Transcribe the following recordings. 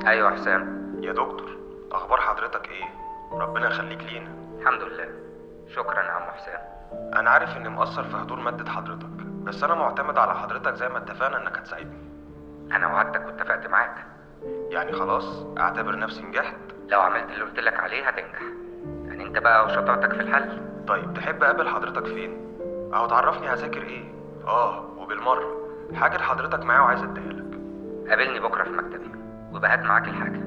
ايوه حسام يا دكتور اخبار حضرتك ايه ربنا يخليك لينا الحمد لله شكرا يا عم حسام انا عارف اني مقصر في حضور ماده حضرتك بس انا معتمد على حضرتك زي ما اتفقنا انك هتساعدني انا وعدتك واتفقت معاك يعني خلاص اعتبر نفسي نجحت لو عملت اللي قلت لك عليه هتنجح يعني انت بقى وشطارتك في الحل طيب تحب اقابل حضرتك فين اهو تعرفني هذاكر ايه اه وبالمره حاجه حضرتك معايا وعايز اديها لك قابلني بكره في مكتبي ويبقى هات معاك الحاجه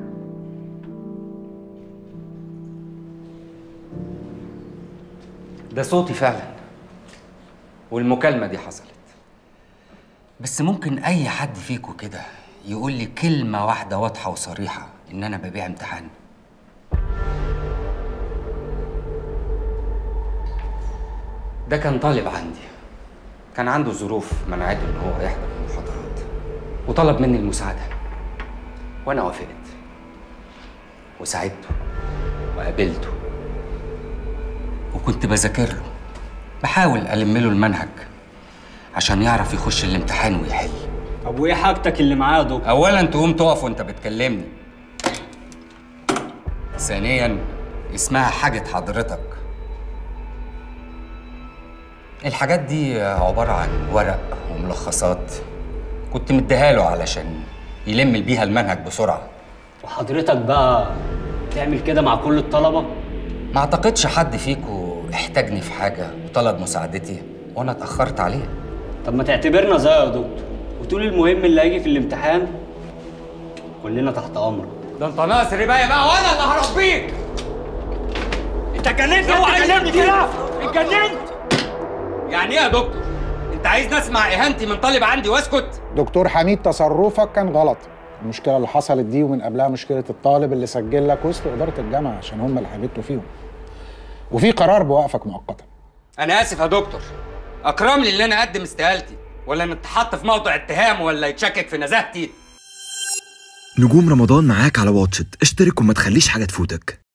ده صوتي فعلا والمكالمة دي حصلت بس ممكن أي حد فيكم كده يقول لي كلمة واحدة واضحة وصريحة إن أنا ببيع امتحان ده كان طالب عندي كان عنده ظروف منعته إن هو يحضر المحاضرات وطلب مني المساعدة وأنا وافقت وساعدته وقابلته وكنت بذاكر له بحاول ألم له المنهج عشان يعرف يخش الامتحان ويحل طب وايه حاجتك اللي معاه يا دكتور؟ أولا تقوم تقف وأنت بتكلمني ثانيا اسمها حاجة حضرتك الحاجات دي عبارة عن ورق وملخصات كنت مديها له علشان يلم بيها المنهج بسرعة وحضرتك بقى تعمل كده مع كل الطلبة؟ ما اعتقدش حد فيكم احتاجني في حاجة وطلب مساعدتي وأنا اتأخرت عليه طب ما تعتبرنا زي يا دكتور وتقول المهم اللي هيجي في الامتحان كلنا تحت امرك ده انت ناقص رباية بقى وانا اللي هربيك انت جننت اوعى تكلمني كده اتجننت يعني ايه يا دكتور انت عايز نسمع اهانتي من طالب عندي واسكت دكتور حميد تصرفك كان غلط المشكله اللي حصلت دي ومن قبلها مشكله الطالب اللي سجل لك وسط اداره الجامعه عشان هم اللي حبيتوا فيهم وفي قرار بوقفك مؤقتا انا اسف يا دكتور اكرم لي ان انا اقدم استقالتي ولا ان اتحط في موضع اتهام ولا يتشكك في نزاهتي نجوم رمضان معاك على واتشت اشترك وما تخليش حاجة تفوتك